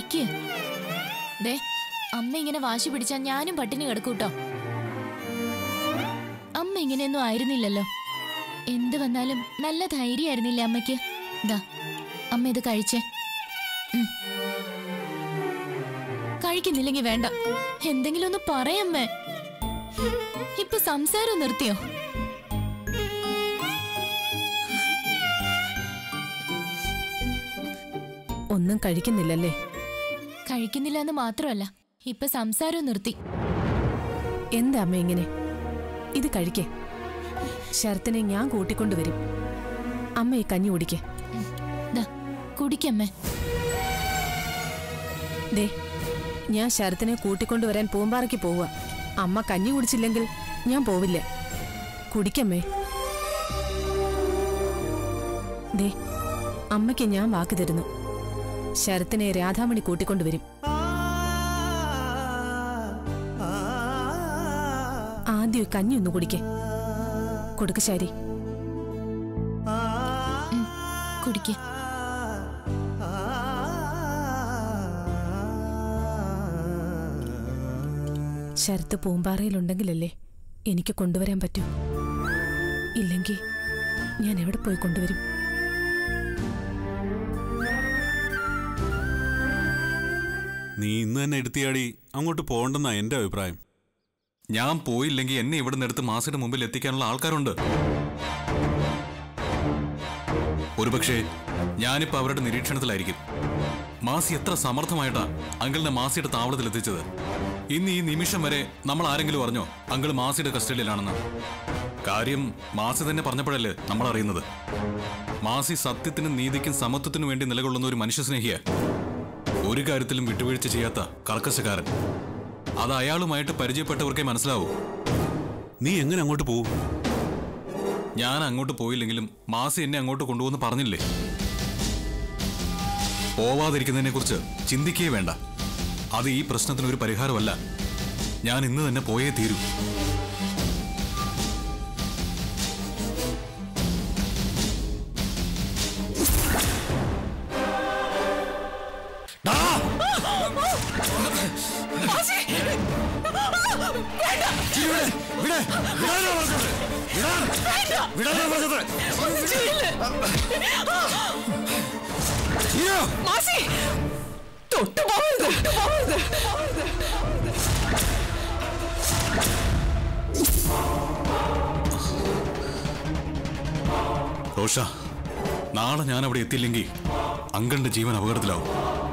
കഴിക്ക് ദേ അമ്മ ഇങ്ങനെ വാശി പിടിച്ചാ ഞാനും പട്ടിണി കിടക്കൂട്ടോ അമ്മ ഇങ്ങനെയൊന്നും ആയിരുന്നില്ലല്ലോ എന്ത് വന്നാലും നല്ല ധൈര്യമായിരുന്നില്ലേ അമ്മയ്ക്ക് ദാ അമ്മ ഇത് കഴിച്ചേ ഉം. കഴിക്കുന്നില്ലെങ്കിൽ വേണ്ട എന്തെങ്കിലും ഒന്ന് പറയമ്മേ ഇപ്പൊ സംസാരം നിർത്തിയോ ഒന്നും കഴിക്കുന്നില്ലല്ലേ കഴിക്കുന്നില്ല എന്ന് മാത്രമല്ല ഇപ്പൊ സംസാരവും നിർത്തി എന്താ അമ്മ ഇങ്ങനെ ഇത് കഴിക്കേ ശരത്തിനെ ഞാൻ കൂട്ടിക്കൊണ്ടുവരും അമ്മ ഈ കഞ്ഞി കുടിക്കേ ദാ കുടിക്കമ്മേ ദേ ഞാൻ ശരത്തിനെ കൂട്ടിക്കൊണ്ടുവരാൻ പൂമ്പാറയ്ക്ക് പോവുക അമ്മ കഞ്ഞി കുടിച്ചില്ലെങ്കിൽ ഞാൻ പോവില്ല കുടിക്കമ്മേ ദേ അമ്മയ്ക്ക് ഞാൻ വാക്ക് തരുന്നു ശരത്തിനെ രാധാമണി കൂട്ടിക്കൊണ്ടുവരും ആദ്യം ഈ കഞ്ഞി ഒന്ന് കുടിക്കേ കൊടുക്ക് ശാരി കുടിക്ക ശരത്ത് പൂമ്പാറയിലുണ്ടെങ്കിലല്ലേ എനിക്ക് കൊണ്ടുവരാൻ പറ്റൂ ഇല്ലെങ്കിൽ ഞാൻ എവിടെ പോയി കൊണ്ടുവരും നീ ഇന്ന് തന്നെ എടുത്തിയാടി അങ്ങോട്ട് പോകണ്ടെന്നാ എന്റെ അഭിപ്രായം ഞാൻ പോയില്ലെങ്കിൽ എന്നെ ഇവിടെ നിന്ന് എടുത്ത് മാസിയുടെ മുമ്പിൽ എത്തിക്കാനുള്ള ആൾക്കാരുണ്ട് ഒരുപക്ഷെ ഞാനിപ്പോ അവരുടെ നിരീക്ഷണത്തിലായിരിക്കും മാസി എത്ര സമർത്ഥമായിട്ടാ അങ്കിളിനെ മാസിയുടെ താവളത്തിൽ എത്തിച്ചത് ഇന്ന് ഈ നിമിഷം വരെ നമ്മൾ ആരെങ്കിലും അറിഞ്ഞോ അങ്കിൾ മാസിയുടെ കസ്റ്റഡിയിലാണെന്ന് കാര്യം മാസി തന്നെ പറഞ്ഞപ്പോഴല്ലേ നമ്മൾ അറിയുന്നത് മാസി സത്യത്തിനും നീതിക്കും സമത്വത്തിനും വേണ്ടി നിലകൊള്ളുന്ന ഒരു മനുഷ്യസ്നേഹിയ ഒരു കാര്യത്തിലും വിട്ടുവീഴ്ച ചെയ്യാത്ത കർക്കശക്കാരൻ അത് അയാളുമായിട്ട് പരിചയപ്പെട്ടവർക്കേ മനസ്സിലാവൂ നീ എങ്ങനെ അങ്ങോട്ട് പോവും ഞാൻ അങ്ങോട്ട് പോയില്ലെങ്കിലും മാസി എന്നെ അങ്ങോട്ട് കൊണ്ടുപോകുന്നു പറഞ്ഞില്ലേ പോവാതിരിക്കുന്നതിനെ കുറിച്ച് ചിന്തിക്കേ വേണ്ട അത് ഈ പ്രശ്നത്തിന് ഒരു പരിഹാരമല്ല ഞാൻ ഇന്ന് തന്നെ പോയേ തീരൂ റോഷ നാളെ ഞാൻ അവിടെ എത്തിയില്ലെങ്കിൽ അങ്കിളിന്റെ ജീവൻ അപകടത്തിലാവും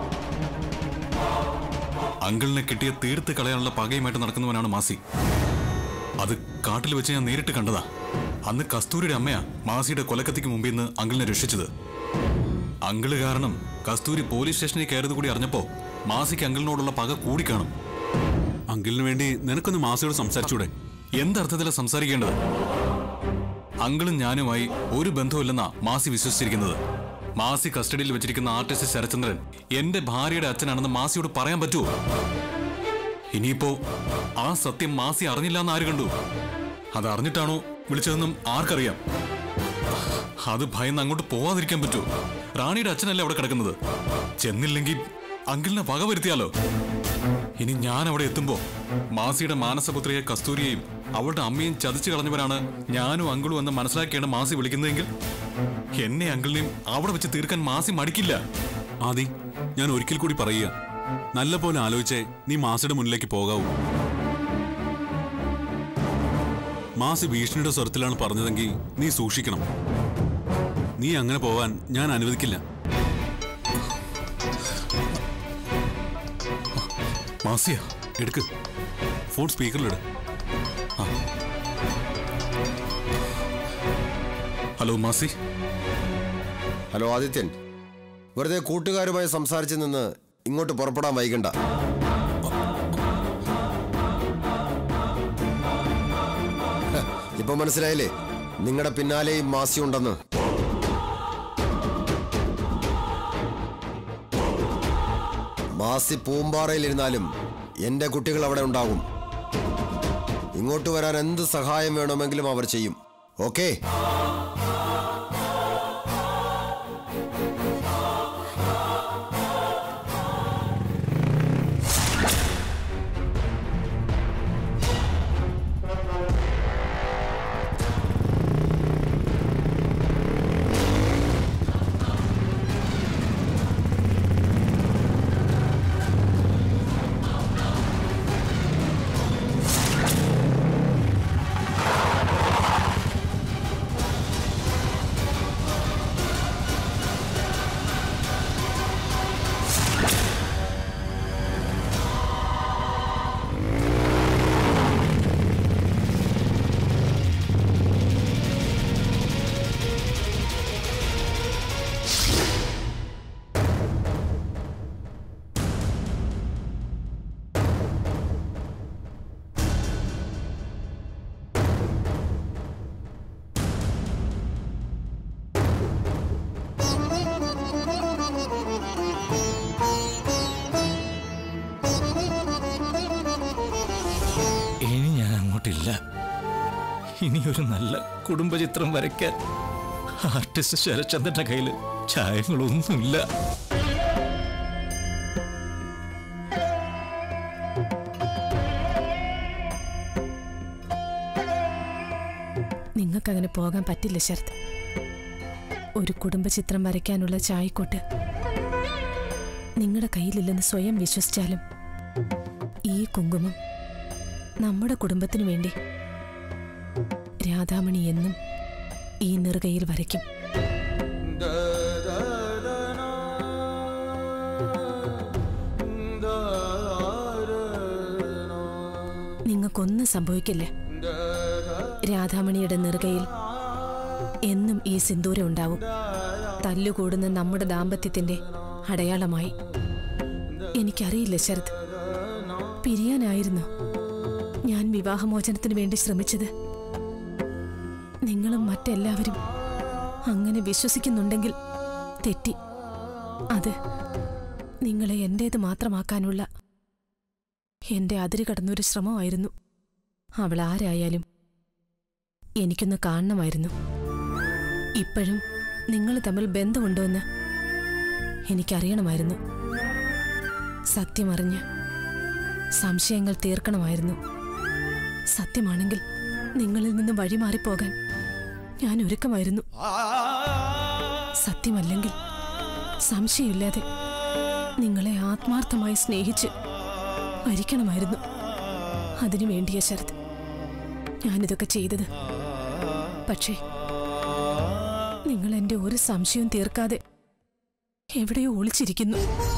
അങ്കിളിനെ കിട്ടിയ തീർത്ത് കളയാനുള്ള പകയുമായിട്ട് നടക്കുന്നവനാണ് മാസി അത് കാട്ടിൽ വെച്ച് ഞാൻ നേരിട്ട് കണ്ടതാ അന്ന് കസ്തൂരിയുടെ അമ്മയാ മാസിയുടെ കൊലക്കത്തിക്ക് മുമ്പിൽ നിന്ന് അങ്കിളിനെ രക്ഷിച്ചത് അങ്കിള് കാരണം കസ്തൂരി പോലീസ് സ്റ്റേഷനിൽ കയറിയത് കൂടി അറിഞ്ഞപ്പോ മാസിക്ക് അങ്കിളിനോടുള്ള പക കൂടിക്കാണും അങ്കിളിന് വേണ്ടി നിനക്കൊന്ന് മാസിയോട് സംസാരിച്ചൂടെ എന്തർത്ഥത്തിലാണ് സംസാരിക്കേണ്ടത് അങ്കിളും ഞാനുമായി ഒരു ബന്ധവുമില്ലെന്നാ മാസി വിശ്വസിച്ചിരിക്കുന്നത് മാസി കസ്റ്റഡിയിൽ വെച്ചിരിക്കുന്ന ആർട്ടിസ്റ്റ് ശരചന്ദ്രൻ എന്റെ ഭാര്യയുടെ അച്ഛനാണെന്ന് മാസിയോട് പറയാൻ പറ്റുമോ ഇനിയിപ്പോ ആ സത്യം മാസി അറിഞ്ഞില്ല എന്ന് ആര് കണ്ടു അത് അറിഞ്ഞിട്ടാണോ വിളിച്ചതെന്നും ആർക്കറിയാം അത് ഭയന്ന് അങ്ങോട്ട് പോവാതിരിക്കാൻ പറ്റുമോ റാണിയുടെ അച്ഛനല്ലേ അവിടെ കിടക്കുന്നത് ചെന്നില്ലെങ്കിൽ അങ്കിളിനെ വക വരുത്തിയാലോ ഇനി ഞാൻ അവിടെ എത്തുമ്പോ മാസിയുടെ മാനസപുത്രിയെ കസ്തൂരിയെയും അവളുടെ അമ്മയും ചതിച്ചു കളഞ്ഞവരാണ് ഞാനും അങ്കിളും എന്ന് മനസ്സിലാക്കിയാണ് മാസി വിളിക്കുന്നതെങ്കിൽ എന്നെ അങ്കിളിനെയും അവിടെ വെച്ച് തീർക്കാൻ മാസി മടിക്കില്ല ആദി ഞാൻ ഒരിക്കൽ കൂടി പറയുക നല്ല പോലെ ആലോചിച്ചേ നീ മാസിയുടെ മുന്നിലേക്ക് പോകാവൂ മാസി ഭീഷണിയുടെ സ്വരത്തിലാണ് പറഞ്ഞതെങ്കിൽ നീ സൂക്ഷിക്കണം നീ അങ്ങനെ പോവാൻ ഞാൻ അനുവദിക്കില്ല മാസിയ എടുക്ക് ഫോൺ സ്പീക്കറിലിട് ഹലോ മാസി ഹലോ ആദിത്യൻ വെറുതെ കൂട്ടുകാരുമായി സംസാരിച്ചു നിന്ന് ഇങ്ങോട്ട് പുറപ്പെടാൻ വൈകണ്ട ഹ, ഇപ്പൊ മനസ്സിലായില്ലേ നിങ്ങളുടെ പിന്നാലെയും മാസി ഉണ്ടെന്ന് മാസി പൂമ്പാറയിലിരുന്നാലും എന്റെ കുട്ടികൾ അവിടെ ഉണ്ടാകും ഇങ്ങോട്ട് വരാൻ എന്ത് സഹായം വേണമെങ്കിലും അവർ ചെയ്യും ഓക്കേ ഇല്ല ഇനിയൊരു നല്ല കുടുംബചിത്രം വരയ്ക്കാൻ ആർട്ടിസ്റ്റ് ശരചന്ദ്രന്റെ കയ്യിൽ ചായങ്ങളൊന്നുമില്ല നിങ്ങൾക്കങ്ങനെ പോകാൻ പറ്റില്ല ശരത് ഒരു കുടുംബചിത്രം വരയ്ക്കാനുള്ള ചായക്കോട്ട് നിങ്ങളുടെ കയ്യിലില്ലെന്ന് സ്വയം വിശ്വസിച്ചാലും ഈ കുങ്കുമം നമ്മുടെ കുടുംബത്തിനു വേണ്ടി രാധാമണി എന്നും ഈ നെറുകയിൽ വരയ്ക്കും നിങ്ങൾക്കൊന്നും സംഭവിക്കില്ല രാധാമണിയുടെ നെറുകയിൽ എന്നും ഈ സിന്ദൂരം ഉണ്ടാവും തല്ലുകൂടുന്ന നമ്മുടെ ദാമ്പത്യത്തിന്റെ അടയാളമായി എനിക്കറിയില്ല ശരത് പിരിയാനായിരുന്നു ഞാൻ വിവാഹമോചനത്തിന് വേണ്ടി ശ്രമിച്ചത് നിങ്ങളും മറ്റെല്ലാവരും അങ്ങനെ വിശ്വസിക്കുന്നുണ്ടെങ്കിൽ തെറ്റി അത് നിങ്ങളെ എന്റേത് മാത്രമാക്കാനുള്ള എന്റെ അതിര് കടന്നൊരു ശ്രമമായിരുന്നു അവൾ ആരായാലും എനിക്കൊന്ന് കാണണമായിരുന്നു ഇപ്പോഴും നിങ്ങൾ തമ്മിൽ ബന്ധമുണ്ടോയെന്ന് എനിക്കറിയണമായിരുന്നു സത്യമറിഞ്ഞ് സംശയങ്ങൾ തീർക്കണമായിരുന്നു സത്യമാണെങ്കിൽ നിങ്ങളിൽ നിന്ന് വഴിമാറിപ്പോകാൻ ഞാൻ ഒരുക്കമായിരുന്നു സത്യമല്ലെങ്കിൽ സംശയമില്ലാതെ നിങ്ങളെ ആത്മാർത്ഥമായി സ്നേഹിച്ച് മരിക്കണമായിരുന്നു അതിനു വേണ്ടിയ ശരത് ഞാനിതൊക്കെ ചെയ്തത് പക്ഷേ നിങ്ങൾ എന്റെ ഒരു സംശയവും തീർക്കാതെ എവിടെയോ ഒളിച്ചിരിക്കുന്നു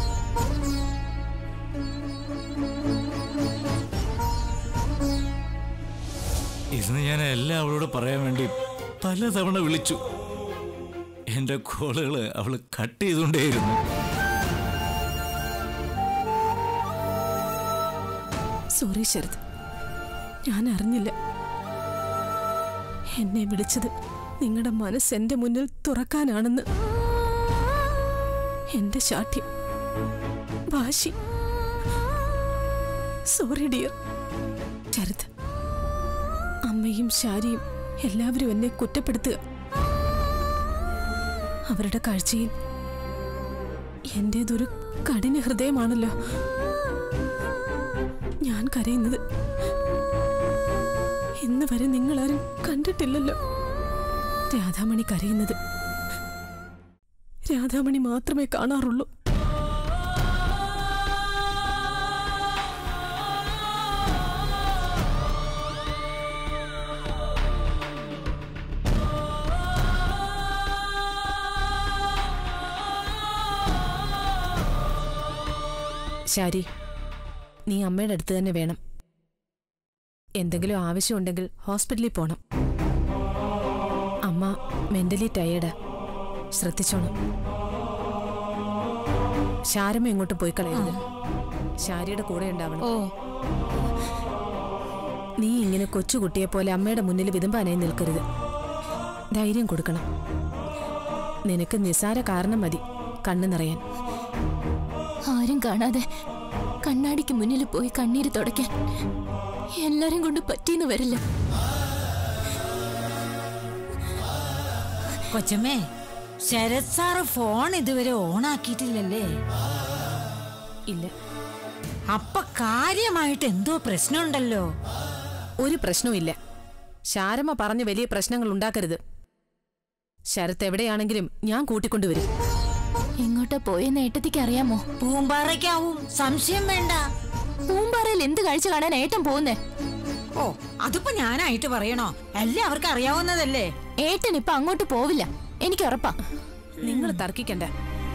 ഇന്ന് ഞാൻ എല്ലാം അവളോട് പറയാൻ വേണ്ടി പലതവണ വിളിച്ചു എന്റെ കോളുകൾ അവൾ കട്ട് ചെയ്തുകൊണ്ടേയിരുന്നു സോറി ശരത് ഞാൻ അറിഞ്ഞില്ല എന്നെ വിളിച്ചത് നിങ്ങളുടെ മനസ്സ് എന്റെ മുന്നിൽ തുറക്കാനാണെന്ന് എന്റെ ശാഠ്യം വാശി സോറി ഡിയർ ശരത് അമ്മയും ശാരിയും എല്ലാവരും എന്നെ കുറ്റപ്പെടുത്തുക അവരുടെ കാഴ്ചയിൽ എന്റേതൊരു കഠിന ഹൃദയമാണല്ലോ ഞാൻ കരയുന്നത് ഇന്ന് വരെ നിങ്ങളാരും കണ്ടിട്ടില്ലല്ലോ രാധാമണി കരയുന്നത് രാധാമണി മാത്രമേ കാണാറുള്ളൂ ശാരി നീ അമ്മയുടെ അടുത്ത് തന്നെ വേണം എന്തെങ്കിലും ആവശ്യമുണ്ടെങ്കിൽ ഹോസ്പിറ്റലിൽ പോണം അമ്മ മെന്റലി ടയേർഡാ ശ്രദ്ധിച്ചോണം ശാരമ്മ എങ്ങോട്ടും പോയി കളയരുത് ശാരിയുടെ കൂടെ ഉണ്ടാവണം ഓ നീ ഇങ്ങനെ കൊച്ചുകുട്ടിയെ പോലെ അമ്മയുടെ മുന്നിൽ വിതുമ്പാനായി നിൽക്കരുത് ധൈര്യം കൊടുക്കണം നിനക്ക് നിസാര കാരണം മതി കണ്ണു നിറയാൻ ആരും കാണാതെ കണ്ണാടിക്ക് മുന്നിൽ പോയി കണ്ണീര് തുടയ്ക്കാൻ എല്ലാരും കൊണ്ട് പറ്റിയെന്ന് വരില്ല കൊച്ചമ്മേ ശരത് സാറ് ഫോൺ ഇതുവരെ ഓണാക്കിയിട്ടില്ലല്ലേ ഇല്ല അപ്പൊ കാര്യമായിട്ട് എന്തോ പ്രശ്നമുണ്ടല്ലോ ഒരു പ്രശ്നവും ഇല്ല ശാരമ്മ പറഞ്ഞ് വലിയ പ്രശ്നങ്ങൾ ഉണ്ടാക്കരുത് ശരത്ത് എവിടെയാണെങ്കിലും ഞാൻ കൂട്ടിക്കൊണ്ടുവരും എങ്ങോട്ടാ പോയെന്ന് ഏട്ടത്തിക്ക് അറിയാമോ പൂമ്പാറയ്ക്കാവും സംശയം വേണ്ട പൂമ്പാറയിൽ എന്ത് കാഴ്ച കാണാൻ ഏട്ടൻ പോകുന്നേ ഓ അതിപ്പോ ഞാനായിട്ട് പറയണോ എല്ലാവർക്കും അറിയാവുന്നതല്ലേ ഏട്ടൻ ഇപ്പൊ അങ്ങോട്ട് പോവില്ല എനിക്ക് ഉറപ്പാ നിങ്ങൾ തർക്കിക്കണ്ട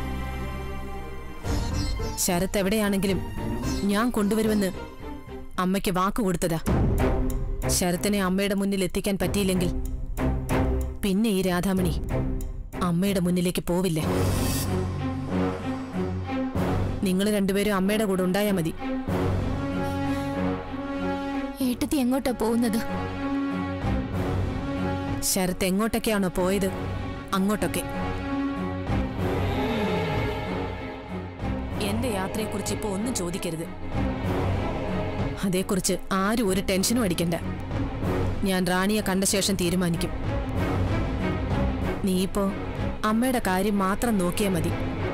ശരത്ത് എവിടെയാണെങ്കിലും ഞാൻ കൊണ്ടുവരുമെന്ന് അമ്മയ്ക്ക് വാക്ക് കൊടുത്തതാ ശരത്തിനെ അമ്മയുടെ മുന്നിൽ എത്തിക്കാൻ പറ്റിയില്ലെങ്കിൽ പിന്നെ ഈ രാധാമണി അമ്മയുടെ മുന്നിലേക്ക് പോവില്ല നിങ്ങൾ രണ്ടുപേരും അമ്മയുടെ കൂടെ ഉണ്ടായാൽ മതി ഏട്ടത്തി എങ്ങോട്ടാ പോകുന്നത് ശരത്ത് എങ്ങോട്ടൊക്കെയാണോ പോയത് അങ്ങോട്ടൊക്കെ എന്റെ യാത്രയെക്കുറിച്ച് ഇപ്പൊ ഒന്നും ചോദിക്കരുത് അതേക്കുറിച്ച് ആരും ഒരു ടെൻഷനും അടിക്കണ്ട ഞാൻ റാണിയെ കണ്ട ശേഷം തീരുമാനിക്കും നീയിപ്പോ അമ്മയുടെ കാര്യം മാത്രം നോക്കിയാൽ മതി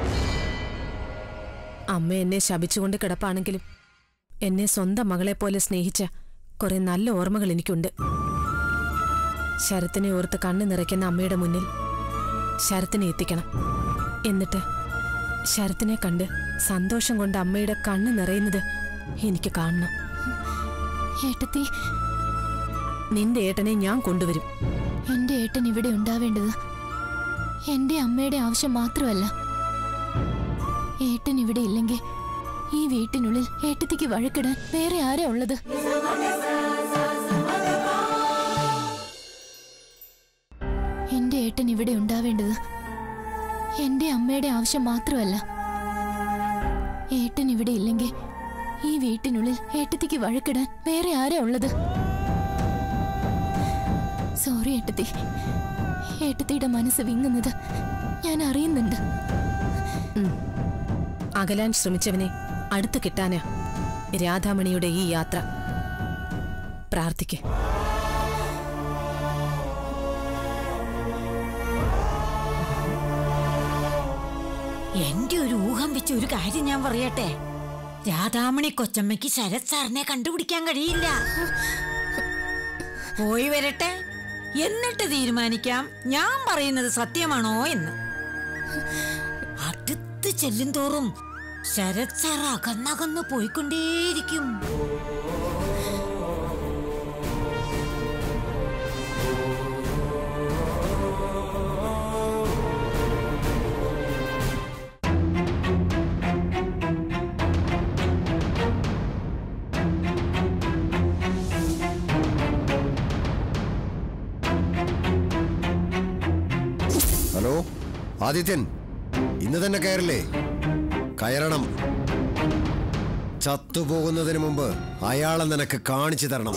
അമ്മ എന്നെ ശപിച്ചുകൊണ്ട് കിടപ്പാണെങ്കിലും എന്നെ സ്വന്തം മകളെ പോലെ സ്നേഹിച്ച കുറെ നല്ല ഓർമ്മകൾ എനിക്കുണ്ട് ശരത്തിനെ ഓർത്ത് കണ്ണു നിറയ്ക്കുന്ന അമ്മയുടെ മുന്നിൽ ശരത്തിനെ എത്തിക്കണം എന്നിട്ട് ശരത്തിനെ കണ്ട് സന്തോഷം കൊണ്ട് അമ്മയുടെ കണ്ണ് നിറയുന്നത് എനിക്ക് കാണണം ഏട്ടത്തി നിന്റെ ഏട്ടനെ ഞാൻ കൊണ്ടുവരും എന്റെ ഏട്ടൻ ഇവിടെ ഉണ്ടാവേണ്ടത് എന്റെ അമ്മയുടെ ആവശ്യം മാത്രമല്ല ഏട്ടൻ ഇവിടെ ഇല്ലെങ്കിൽ ഈ വീട്ടിനുള്ളിൽ ഏട്ടത്തിക്ക് വഴക്കിടാൻ വേറെ ആരാ ഉള്ളത് എന്റെ ഏട്ടൻ ഇവിടെ ഉണ്ടാവേണ്ടത് എന്റെ അമ്മയുടെ ആവശ്യം മാത്രമല്ല ഏട്ടൻ ഇവിടെ ഇല്ലെങ്കിൽ ഈ വീട്ടിനുള്ളിൽ ഏട്ടത്തിക്ക് വഴക്കിടാൻ വേറെ ആരാ ഉള്ളത് സോറി ഏട്ടത്തി ഏട്ടത്തിയുടെ മനസ്സ് വിങ്ങുന്നത് ഞാൻ അറിയുന്നുണ്ട് അകലാൻ ശ്രമിച്ചവനെ അടുത്ത് കിട്ടാനാ രാധാമണിയുടെ ഈ യാത്ര പ്രാർത്ഥിക്ക് എന്റെ ഒരു ഊഹം വെച്ച് ഒരു കാര്യം ഞാൻ പറയട്ടെ രാധാമണി കൊച്ചമ്മയ്ക്ക് ശരത് സാറിനെ കണ്ടുപിടിക്കാൻ കഴിയില്ല പോയി വരട്ടെ എന്നിട്ട് തീരുമാനിക്കാം ഞാൻ പറയുന്നത് സത്യമാണോ എന്ന് അടുത്ത് ചെല്ലും തോറും ശരത് സാർ അകന്നകന്ന് പോയിക്കൊണ്ടേയിരിക്കും ഹലോ ആദിത്യൻ ഇന്ന് തന്നെ കയറില്ലേ കയറണം ചത്തുപോകുന്നതിന് മുമ്പ് അയാളെ നിനക്ക് കാണിച്ചു തരണം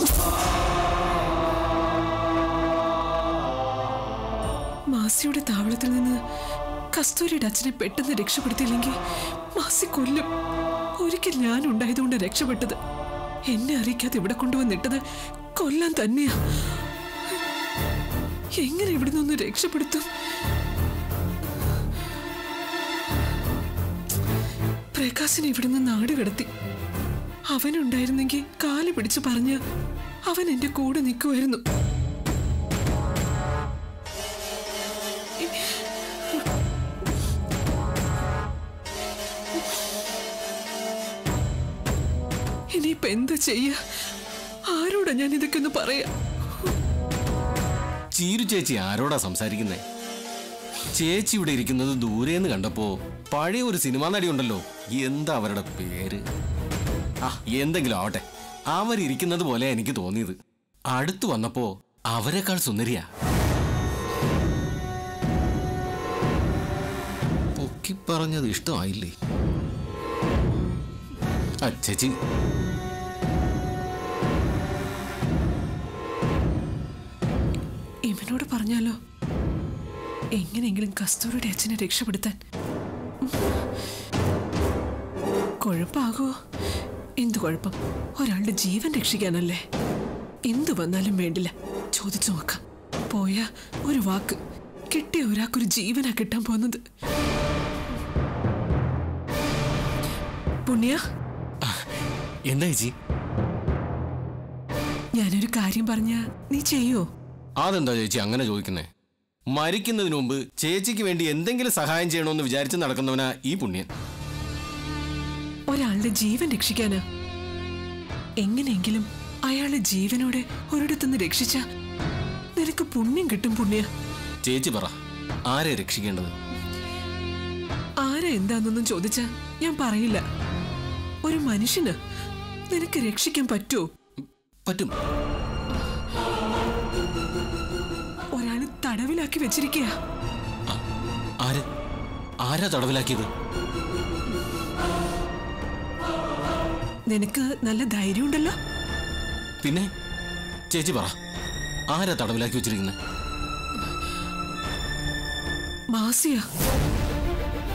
മാസിയുടെ താവളത്തിൽ നിന്ന് കസ്തൂരിയുടെ അച്ഛനെ പെട്ടെന്ന് രക്ഷപ്പെടുത്തിയില്ലെങ്കിൽ മാസി കൊല്ലും ഒരിക്കൽ ഞാൻ ഉണ്ടായതുകൊണ്ട് രക്ഷപ്പെട്ടത് എന്നെ അറിയിക്കാതെ ഇവിടെ കൊണ്ടുവന്നിട്ടത് കൊല്ലാൻ തന്നെയാ എങ്ങനെ ഇവിടെ നിന്ന് രക്ഷപ്പെടുത്തും പ്രകാശിനെ ഇവിടുന്ന് നാട് കടത്തി അവനുണ്ടായിരുന്നെങ്കിൽ കാല് പിടിച്ച് പറഞ്ഞ അവൻ എന്റെ കൂടെ നിൽക്കുമായിരുന്നു ഇനിയിപ്പോ എന്താ ചെയ്യ ആരോടാ ഞാൻ ഇതൊക്കെ ഒന്ന് പറയാ ചീരു ചേച്ചി ആരോടാ സംസാരിക്കുന്നേ ചേച്ചി ഇവിടെ ഇരിക്കുന്നത് ദൂരേന്ന് കണ്ടപ്പോ പഴയ ഒരു സിനിമാ നടി ഉണ്ടല്ലോ എന്താ അവരുടെ പേര് ആ എന്തെങ്കിലും ആവട്ടെ അവരിയ്ക്കുന്നത് പോലെ എനിക്ക് തോന്നിയത് അടുത്തു വന്നപ്പോ അവരെക്കാൾ സുന്ദരിയാ പൊക്കി പറഞ്ഞത് ഇഷ്ടമായില്ലേ ആ ചേച്ചി ഇവനോട് പറഞ്ഞാലോ എങ്ങനെയെങ്കിലും കസ്തൂരിയുടെ അച്ഛനെ രക്ഷപ്പെടുത്താൻ ഉം. കുഴപ്പാകുമോ എന്തു കുഴപ്പം ഒരാളുടെ ജീവൻ രക്ഷിക്കാനല്ലേ എന്തു വന്നാലും വേണ്ടില്ല ചോദിച്ചു നോക്കാം പോയ ഒരു വാക്ക് കിട്ടിയ ഒരാൾക്കൊരു ജീവനാ കിട്ടാൻ പോകുന്നത് പുണ്യ എന്താ ചേച്ചി ഞാനൊരു കാര്യം പറഞ്ഞ നീ ചെയ്യോ അതെന്താ ചേച്ചി അങ്ങനെ ചോദിക്കുന്നേ മരിക്കുന്നതിന് മുമ്പ് ചേച്ചിക്ക് വേണ്ടി എന്തെങ്കിലും സഹായം ചെയ്യണമെന്ന് വിചാരിച്ച് നടക്കുന്നവനാ ഈ പുണ്യൻ ഒരാളുടെ ജീവൻ രക്ഷിക്കാന് എങ്ങനെയെങ്കിലും അയാളുടെ ജീവനോടെ ഒരിടത്തുനിന്ന് രക്ഷിച്ച നിനക്ക് പുണ്യം കിട്ടും പുണ്യ ചേച്ചി പറ ആരെ രക്ഷിക്കേണ്ടത് ആരാ എന്താന്നൊന്നും ചോദിച്ചാ ഞാൻ പറയില്ല ഒരു മനുഷ്യന് നിനക്ക് രക്ഷിക്കാൻ പറ്റുമോ പറ്റും ഒരാള് തടവിലാക്കി വെച്ചിരിക്കുക ആര് ആരാ തടവിലാക്കിയത് നിനക്ക് നല്ല ധൈര്യമുണ്ടല്ലോ പിന്നെ ചേച്ചി പറ ആരാ തടവിലാക്കി വെച്ചിരിക്കുന്നത് മാസിയ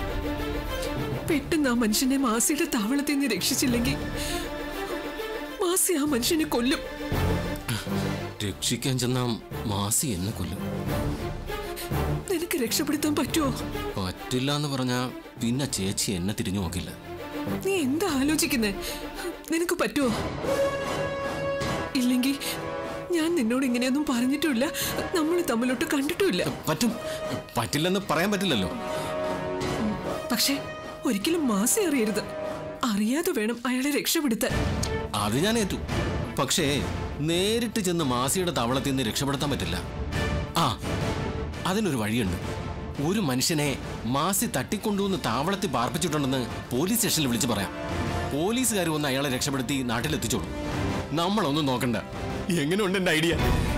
പെട്ടെന്ന് ആ മനുഷ്യനെ മാസിയുടെ താവളത്തിൽ നിന്ന് രക്ഷിച്ചില്ലെങ്കിൽ മാസി ആ മനുഷ്യനെ കൊല്ലും രക്ഷിക്കാൻ ചെന്ന മാസി എന്നെ കൊല്ലും നിനക്ക് രക്ഷപ്പെടുത്താൻ പറ്റുമോ പറ്റില്ല എന്ന് പറഞ്ഞാ പിന്നെ ചേച്ചി എന്നെ തിരിഞ്ഞു നോക്കില്ല നീ എന്താ ആലോചിക്കുന്നേ നിനക്ക് പറ്റുമോ ഇല്ലെങ്കിൽ ഞാൻ നിന്നോട് ഇങ്ങനെയൊന്നും പറഞ്ഞിട്ടുമില്ല നമ്മൾ തമ്മിലോട്ട് കണ്ടിട്ടുമില്ല പറ്റും പറ്റില്ലെന്ന് പറയാൻ പറ്റില്ലല്ലോ പക്ഷേ ഒരിക്കലും മാസി അറിയരുത് അറിയാതെ വേണം അയാളെ രക്ഷപ്പെടുത്താൻ അത് ഞാൻ ഏറ്റു പക്ഷേ നേരിട്ട് ചെന്ന് മാസിയുടെ താവളത്തിൽ നിന്ന് രക്ഷപ്പെടുത്താൻ പറ്റില്ല ആ അതിനൊരു വഴിയുണ്ട് ഒരു മനുഷ്യനെ മാസി തട്ടിക്കൊണ്ടുവന്ന് താവളത്തിൽ പാർപ്പിച്ചിട്ടുണ്ടെന്ന് പോലീസ് സ്റ്റേഷനിൽ വിളിച്ച് പറയാം പോലീസുകാർ വന്ന് അയാളെ രക്ഷപ്പെടുത്തി നാട്ടിലെത്തിച്ചോളൂ നമ്മളൊന്നും നോക്കണ്ട എങ്ങനെയുണ്ട് എന്റെ ഐഡിയ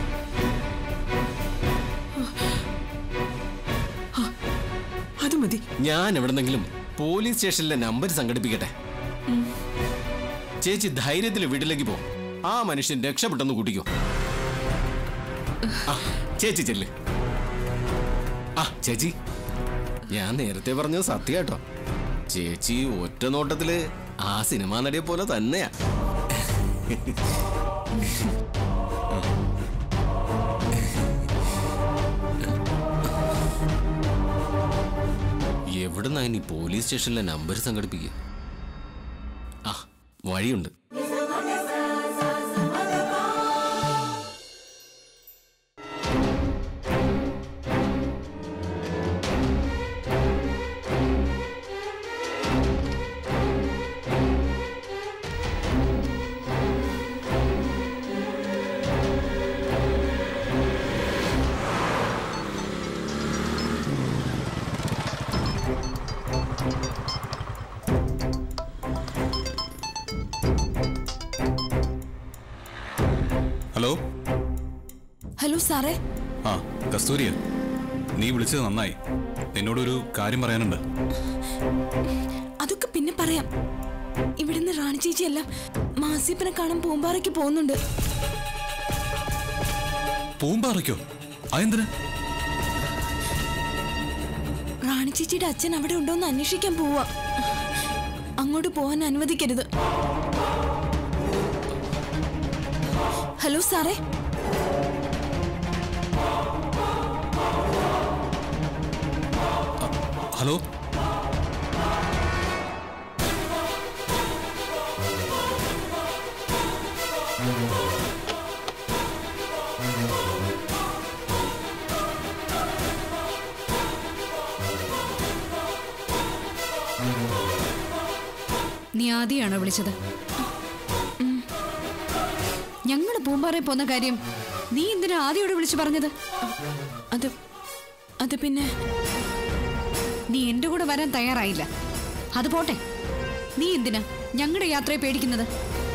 അത് മതി ഞാൻ എവിടെന്നെങ്കിലും പോലീസ് സ്റ്റേഷനിലെ നമ്പർ സംഘടിപ്പിക്കട്ടെ ചേച്ചി ധൈര്യത്തിൽ വീട്ടിലേക്ക് പോ ആ മനുഷ്യൻ രക്ഷപ്പെട്ടെന്ന് കൂട്ടിക്കോ ആ, ചേച്ചി ചെല്ല് ആ ചേച്ചി ഞാൻ നേരത്തെ പറഞ്ഞത് സത്യാട്ടോ ചേച്ചി ഒറ്റ നോട്ടത്തില് ആ സിനിമാ നടിയെ പോലെ തന്നെയാ എവിടുന്നാ ഇനി പോലീസ് സ്റ്റേഷനിലെ നമ്പർ സംഘടിപ്പിക്കുക ആ വഴിയുണ്ട് ഹലോ ഹലോ സാറേ ആ കസ്തൂരിയ നീ വിളിച്ചത് നന്നായി നിന്നോടൊരു കാര്യം പറയാനുണ്ട് അതൊക്കെ പിന്നെ പറയാം ഇവിടുന്ന് റാണി ചേച്ചിയെല്ലാം മാസിപ്പനെ കാണാൻ പൂമ്പാറയ്ക്ക് പോകുന്നുണ്ട് പൂമ്പാറയ്ക്കോ അതെന്തിന് റാണി ചേച്ചിയുടെ അച്ഛൻ അവിടെ ഉണ്ടോന്ന് അന്വേഷിക്കാൻ പോവാ അങ്ങോട്ട് പോകാൻ അനുവദിക്കരുത് ഹലോ സാറേ ഹലോ നീ ആദ്യമാണോ വിളിച്ചത് ഞങ്ങൾ പൂമ്പാറയിൽ പോന്ന കാര്യം നീ എന്തിനാ ആദ്യോട് വിളിച്ചു പറഞ്ഞത് അത് അത് പിന്നെ നീ എന്റെ കൂടെ വരാൻ തയ്യാറായില്ല അത് പോട്ടെ നീ എന്തിനാ ഞങ്ങളുടെ യാത്രയെ പേടിക്കുന്നത്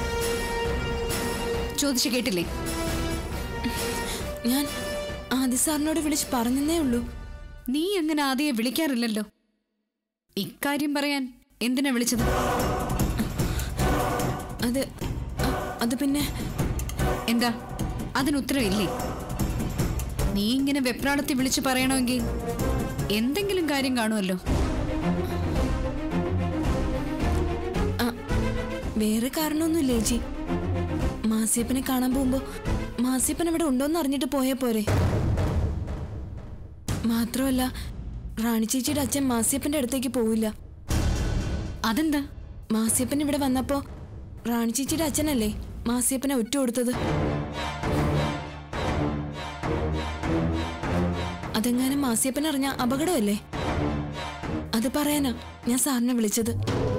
ചോദിച്ചു കേട്ടില്ലേ ഞാൻ ആദി സാറിനോട് വിളിച്ച് പറഞ്ഞതേ ഉള്ളൂ നീ അങ്ങനെ ആദ്യം വിളിക്കാറില്ലല്ലോ ഇക്കാര്യം പറയാൻ എന്തിനാ വിളിച്ചത് അത് അ- അത് പിന്നെ എന്താ അതിന് ഉത്തരവില്ലേ നീ ഇങ്ങനെ വെപ്രാളത്തിൽ വിളിച്ചു പറയണമെങ്കിൽ എന്തെങ്കിലും കാര്യം കാണുമല്ലോ ആ, വേറെ കാരണമൊന്നുമില്ല ചേച്ചി മാസിയപ്പനെ കാണാൻ പോകുമ്പോ മാസിയപ്പൻ ഇവിടെ ഉണ്ടോന്ന് അറിഞ്ഞിട്ട് പോയാ പോരെ മാത്രമല്ല റാണി ചേച്ചിയുടെ അച്ഛൻ മാസിയപ്പന്റെ അടുത്തേക്ക് പോവില്ല അതെന്താ മാസിയപ്പൻ ഇവിടെ വന്നപ്പോ റാണി ചേച്ചിയുടെ അച്ഛനല്ലേ മാസിയപ്പനെ ഒറ്റ കൊടുത്തത് അതെങ്ങാനും മാസിയപ്പൻ അറിഞ്ഞ അപകടമല്ലേ അത് പറയാനാ ഞാൻ സാറിനെ വിളിച്ചത്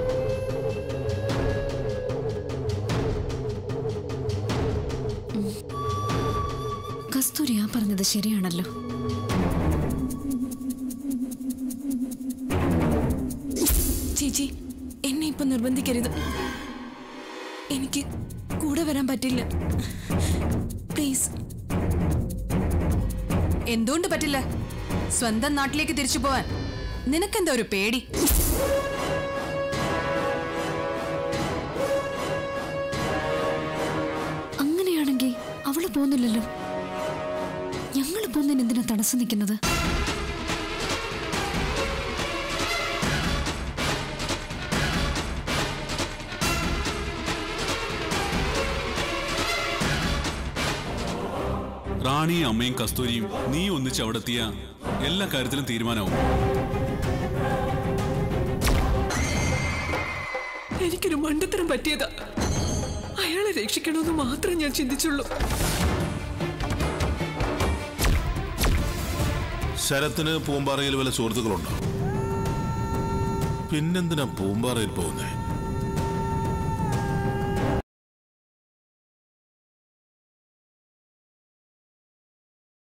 കസ്തൂരി ആ പറഞ്ഞത് ശരിയാണല്ലോ ചേച്ചി എന്നെ ഇപ്പൊ നിർബന്ധിക്കരുത് എനിക്ക് കൂടെ വരാൻ പറ്റില്ല പ്ലീസ് എന്തുകൊണ്ട് പറ്റില്ല സ്വന്തം നാട്ടിലേക്ക് തിരിച്ചു പോവാൻ നിനക്കെന്താ ഒരു പേടി അങ്ങനെയാണെങ്കിൽ അവള് പോകുന്നില്ലല്ലോ ഞങ്ങൾ പോകുന്നതിന് എന്തിനാ തടസ്സം നിൽക്കുന്നത് റാണിയും അമ്മയും കസ്തൂരിയും നീ ഒന്നിച്ച് അവിടെ എത്തിയ എല്ലാ കാര്യത്തിലും തീരുമാനമാവും എനിക്കൊരു മണ്ടത്തരം പറ്റിയതാ അയാളെ രക്ഷിക്കണമെന്ന് മാത്രമേ ഞാൻ ചിന്തിച്ചുള്ളൂ ശരത്തിന് പൂമ്പാറയിൽ വല്ല സുഹൃത്തുക്കളുണ്ടോ പിന്നെന്തിനാ പൂമ്പാറയിൽ പോകുന്നേ